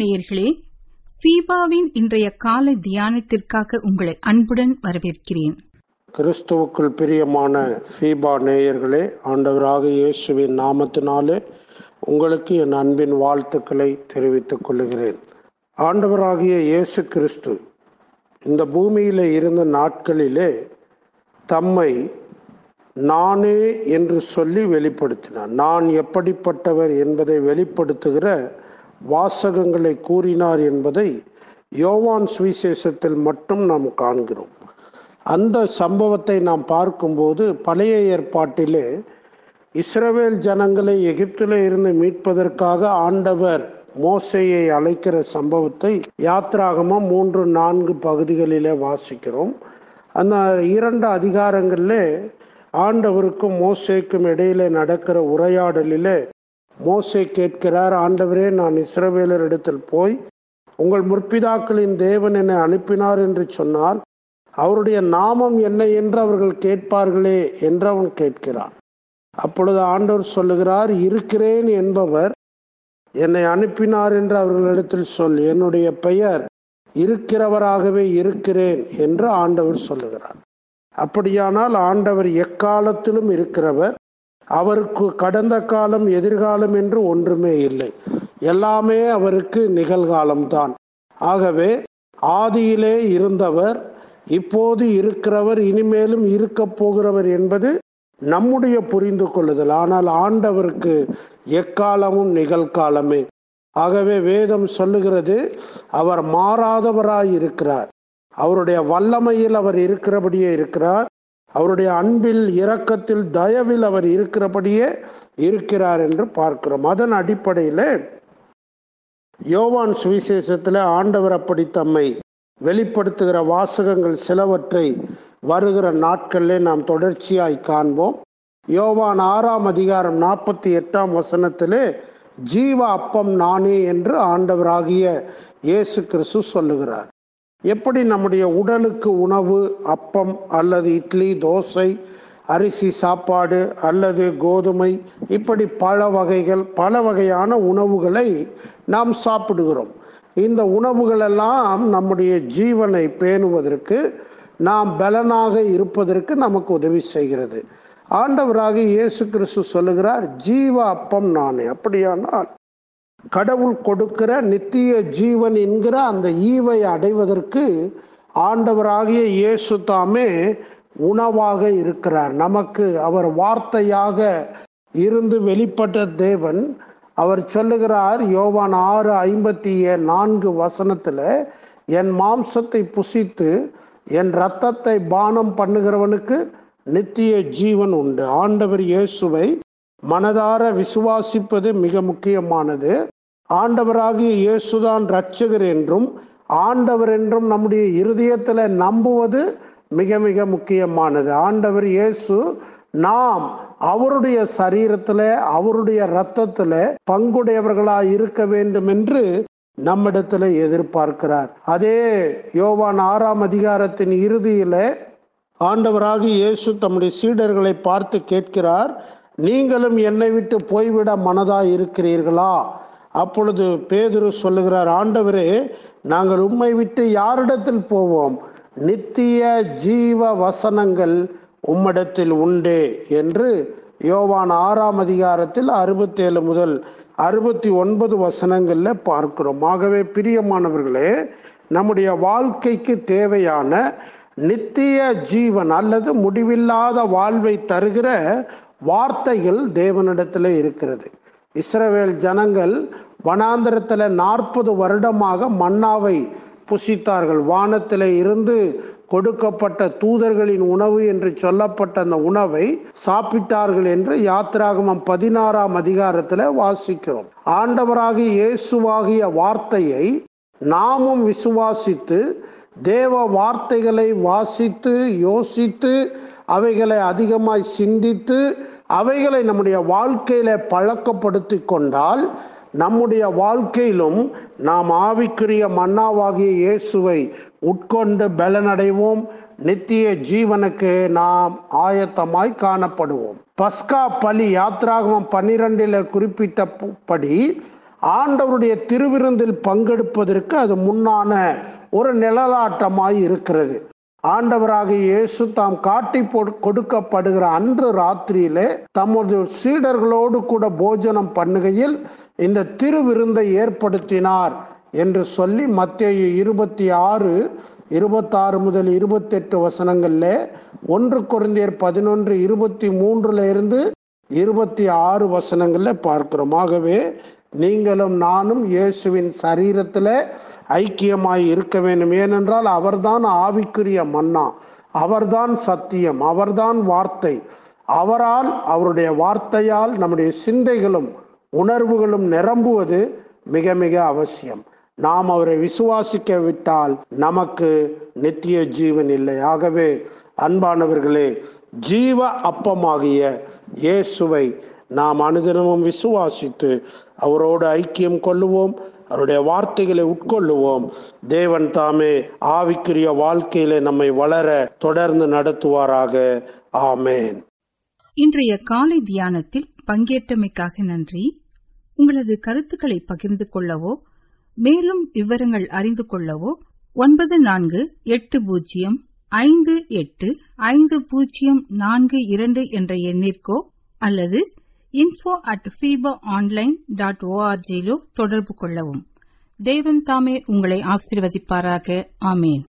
நேயர்களே ஃபீபாவின் இன்றைய காலை தியானத்திற்காக உங்களை அன்புடன் வரவேற்கிறேன் கிறிஸ்துவுக்குள் பிரியமான ஃபீபா நேயர்களே ஆண்டவராக இயேசுவின் நாமத்தினாலே உங்களுக்கு என் அன்பின் வாழ்த்துக்களை தெரிவித்துக் கொள்கிறேன் ஆண்டவராகிய இயேசு கிறிஸ்து இந்த பூமியிலே இருந்த நாட்களிலே தம்மை நானே என்று சொல்லி வெளிப்படுத்தினார் நான் எப்படிப்பட்டவர் என்பதை வெளிப்படுத்துகிற வாசகங்களை கூறினார் என்பதை யோவான் சுவிசேஷத்தில் மட்டும் நாம் காண்கிறோம் அந்த சம்பவத்தை நாம் பார்க்கும்போது பழைய ஏற்பாட்டிலே இஸ்ரவேல் ஜனங்களை எகிப்திலே இருந்து மீட்பதற்காக ஆண்டவர் மோசையை அழைக்கிற சம்பவத்தை யாத்ராகமம் மூன்று நான்கு பகுதிகளிலே வாசிக்கிறோம் அந்த இரண்டு அதிகாரங்களிலே ஆண்டவருக்கும் மோசேக்கும் இடையிலே நடக்கிற உரையாடலிலே மோசே கேட்கிறார் ஆண்டவரே நான் இஸ்ரவேலர் இடத்தில் போய் உங்கள் முற்பிதாக்களின் தேவன் என்னை அனுப்பினார் என்று சொன்னால் அவருடைய நாமம் என்ன என்று அவர்கள் கேட்பார்களே என்று அவன் கேட்கிறான் அப்பொழுது ஆண்டவர் சொல்லுகிறார் இருக்கிறேன் என்பவர் என்னை அனுப்பினார் என்று அவர்களிடத்தில் சொல் என்னுடைய பெயர் இருக்கிறவராகவே இருக்கிறேன் என்று ஆண்டவர் சொல்லுகிறார் அப்படியானால் ஆண்டவர் எக்காலத்திலும் இருக்கிறவர் அவருக்கு கடந்த காலம் எதிர்காலம் என்று ஒன்றுமே இல்லை எல்லாமே அவருக்கு நிகழ்காலம்தான் ஆகவே ஆதியிலே இருந்தவர் இப்போது இருக்கிறவர் இனிமேலும் இருக்க போகிறவர் என்பது நம்முடைய புரிந்து கொள்ளுதல் ஆனால் ஆண்டவருக்கு எக்காலமும் நிகழ்காலமே ஆகவே வேதம் சொல்லுகிறது அவர் மாறாதவராய் இருக்கிறார் அவருடைய வல்லமையில் அவர் இருக்கிறபடியே இருக்கிறார் அவருடைய அன்பில் இரக்கத்தில் தயவில் அவர் இருக்கிறபடியே இருக்கிறார் என்று பார்க்கிறோம் அதன் அடிப்படையில் யோவான் சுவிசேஷத்தில் ஆண்டவர் அப்படி தம்மை வெளிப்படுத்துகிற வாசகங்கள் சிலவற்றை வருகிற நாட்களிலே நாம் தொடர்ச்சியாய் காண்போம் யோவான் ஆறாம் அதிகாரம் நாற்பத்தி எட்டாம் வசனத்திலே ஜீவ அப்பம் நானே என்று ஆண்டவராகிய இயேசு கிறிஸ்து சொல்லுகிறார் எப்படி நம்முடைய உடலுக்கு உணவு அப்பம் அல்லது இட்லி தோசை அரிசி சாப்பாடு அல்லது கோதுமை இப்படி பல வகைகள் பல வகையான உணவுகளை நாம் சாப்பிடுகிறோம் இந்த உணவுகளெல்லாம் நம்முடைய ஜீவனை பேணுவதற்கு நாம் பலனாக இருப்பதற்கு நமக்கு உதவி செய்கிறது ஆண்டவராக இயேசு கிறிஸ்து சொல்லுகிறார் ஜீவ அப்பம் நானே அப்படியானால் கடவுள் கொடுக்கிற நித்திய ஜீவன் என்கிற அந்த ஈவை அடைவதற்கு ஆண்டவராகிய இயேசு தாமே உணவாக இருக்கிறார் நமக்கு அவர் வார்த்தையாக இருந்து வெளிப்பட்ட தேவன் அவர் சொல்லுகிறார் யோவான் ஆறு ஐம்பத்தி நான்கு வசனத்தில் என் மாம்சத்தை புசித்து என் இரத்தத்தை பானம் பண்ணுகிறவனுக்கு நித்திய ஜீவன் உண்டு ஆண்டவர் இயேசுவை மனதார விசுவாசிப்பது மிக முக்கியமானது ஆண்டவராகிய இயேசுதான் ரட்சகர் என்றும் ஆண்டவர் என்றும் நம்முடைய இருதயத்தில் நம்புவது மிக மிக முக்கியமானது ஆண்டவர் இயேசு நாம் அவருடைய சரீரத்தில் அவருடைய இரத்தத்தில் பங்குடையவர்களாய் இருக்க வேண்டும் என்று நம்மிடத்தில் எதிர்பார்க்கிறார் அதே யோவான் ஆறாம் அதிகாரத்தின் இறுதியில ஆண்டவராகி இயேசு தம்முடைய சீடர்களை பார்த்து கேட்கிறார் நீங்களும் என்னை விட்டு போய்விட மனதாய் இருக்கிறீர்களா அப்பொழுது பேதுரு சொல்லுகிறார் ஆண்டவரே நாங்கள் உம்மை விட்டு யாரிடத்தில் போவோம் நித்திய ஜீவ வசனங்கள் உம்மிடத்தில் உண்டே என்று யோவான் ஆறாம் அதிகாரத்தில் அறுபத்தேழு முதல் அறுபத்தி ஒன்பது வசனங்களில் பார்க்கிறோம் ஆகவே பிரியமானவர்களே நம்முடைய வாழ்க்கைக்கு தேவையான நித்திய ஜீவன் அல்லது முடிவில்லாத வாழ்வை தருகிற வார்த்தைகள் தேவனிடத்தில் இருக்கிறது இஸ்ரவேல் ஜனங்கள் வனாந்திரத்தில் நாற்பது வருடமாக மன்னாவை புசித்தார்கள் வானத்தில் இருந்து கொடுக்கப்பட்ட தூதர்களின் உணவு என்று சொல்லப்பட்ட அந்த உணவை சாப்பிட்டார்கள் என்று யாத்திராகமம் பதினாறாம் அதிகாரத்தில் வாசிக்கிறோம் ஆண்டவராகிய இயேசுவாகிய வார்த்தையை நாமும் விசுவாசித்து தேவ வார்த்தைகளை வாசித்து யோசித்து அவைகளை அதிகமாய் சிந்தித்து அவைகளை நம்முடைய வாழ்க்கையில பழக்கப்படுத்தி கொண்டால் நம்முடைய வாழ்க்கையிலும் நாம் ஆவிக்குரிய மன்னாவாகிய இயேசுவை உட்கொண்டு பலனடைவோம் நித்திய ஜீவனுக்கு நாம் ஆயத்தமாய் காணப்படுவோம் பஸ்கா பலி யாத்ராகமம் பன்னிரெண்டில் குறிப்பிட்டபடி ஆண்டவருடைய திருவிருந்தில் பங்கெடுப்பதற்கு அது முன்னான ஒரு நிழலாட்டமாய் இருக்கிறது ஆண்டவராக இயேசு தாம் காட்டி பொ- கொடுக்கப்படுகிற அன்று ராத்திரியிலே தமது சீடர்களோடு கூட போஜனம் பண்ணுகையில் இந்த திருவிருந்தை ஏற்படுத்தினார் என்று சொல்லி மத்தேயு இருபத்தி ஆறு இருபத்தாறு முதல் இருபத்தெட்டு வசனங்கள்ல ஒன்று குருந்தியர் பதினொன்று இருபத்தி மூன்றுல இருந்து இருபத்தி ஆறு வசனங்கள்ல பார்க்கிறோம் ஆகவே நீங்களும் நானும் இயேசுவின் சரீரத்துல ஐக்கியமாய் இருக்க வேண்டும் ஏனென்றால் அவர்தான் ஆவிக்குரிய மன்னா அவர்தான் சத்தியம் அவர்தான் வார்த்தை அவரால் அவருடைய வார்த்தையால் நம்முடைய சிந்தைகளும் உணர்வுகளும் நிரம்புவது மிக மிக அவசியம் நாம் அவரை விசுவாசிக்க விட்டால் நமக்கு நித்திய ஜீவன் இல்லை ஆகவே அன்பானவர்களே ஜீவ அப்பமாகிய இயேசுவை நாம் அனுதினமும் விசுவாசித்து அவரோடு ஐக்கியம் கொள்ளுவோம் அவருடைய வார்த்தைகளை உட்கொள்ளுவோம் தேவன் தாமே ஆவிக்குரிய வாழ்க்கையிலே நம்மை வளர தொடர்ந்து நடத்துவாராக ஆமேன் இன்றைய காலை தியானத்தில் பங்கேற்றமைக்காக நன்றி உங்களது கருத்துக்களை பகிர்ந்து கொள்ளவோ மேலும் விவரங்கள் அறிந்து கொள்ளவோ ஒன்பது நான்கு எட்டு பூஜ்ஜியம் ஐந்து எட்டு ஐந்து பூஜ்ஜியம் நான்கு இரண்டு என்ற எண்ணிற்கோ அல்லது info at FEBA online dot ஓஆர்ஜியிலோ தொடர்பு கொள்ளவும் தேவன் தாமே உங்களை ஆசீர்வதிப்பாராக ஆமேன்